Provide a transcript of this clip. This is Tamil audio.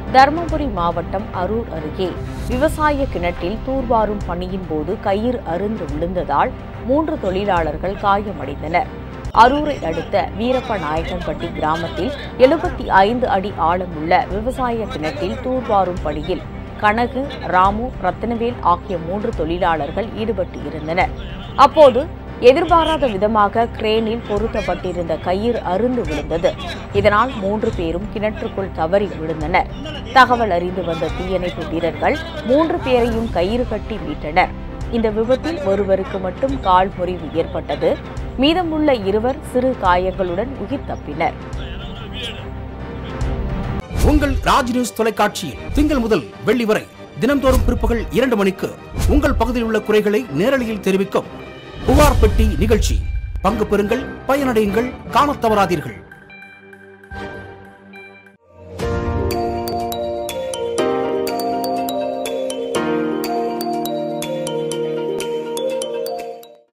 தருமபுரி மாவட்டம் அரூர் அருகே விவசாய கிணற்றில் தூர்வாரும் பணியின் போது கயிறு அருந்து விழுந்ததால் மூன்று தொழிலாளர்கள் காயமடைந்தனர் அரூரை அடுத்த வீரப்ப நாயக்கன்பட்டி கிராமத்தில் எழுபத்தி ஐந்து அடி ஆழமுள்ள விவசாய கிணற்றில் தூர்வாரும் பணியில் கனகு ராமு ரத்னவேல் ஆகிய மூன்று தொழிலாளர்கள் ஈடுபட்டு இருந்தனர் அப்போது எதிர்பாராத விதமாக கிரேனில் பொருத்தப்பட்டிருந்த கயிறு அருந்து விழுந்தது இதனால் மூன்று பேரும் கிணற்றுக்குள் தவறி விழுந்தனர் தகவல் அறிந்து வந்த தீயணைப்பு வீரர்கள் மூன்று பேரையும் கயிறு கட்டி மீட்டனர் இந்த விபத்தில் ஒருவருக்கு மட்டும் கால் முறிவு ஏற்பட்டது மீதமுள்ள இருவர் சிறு காயங்களுடன் உயிர் தப்பினர் உங்கள் ராஜ் நியூஸ் தொலைக்காட்சியில் திங்கள் முதல் வெள்ளி வரை தினம்தோறும் பிற்பகல் இரண்டு மணிக்கு உங்கள் பகுதியில் உள்ள குறைகளை நேரலையில் தெரிவிக்கும் புகார் பெட்டி நிகழ்ச்சி பங்கு பெறுங்கள் பயனடையுங்கள் காணத் தவறாதீர்கள்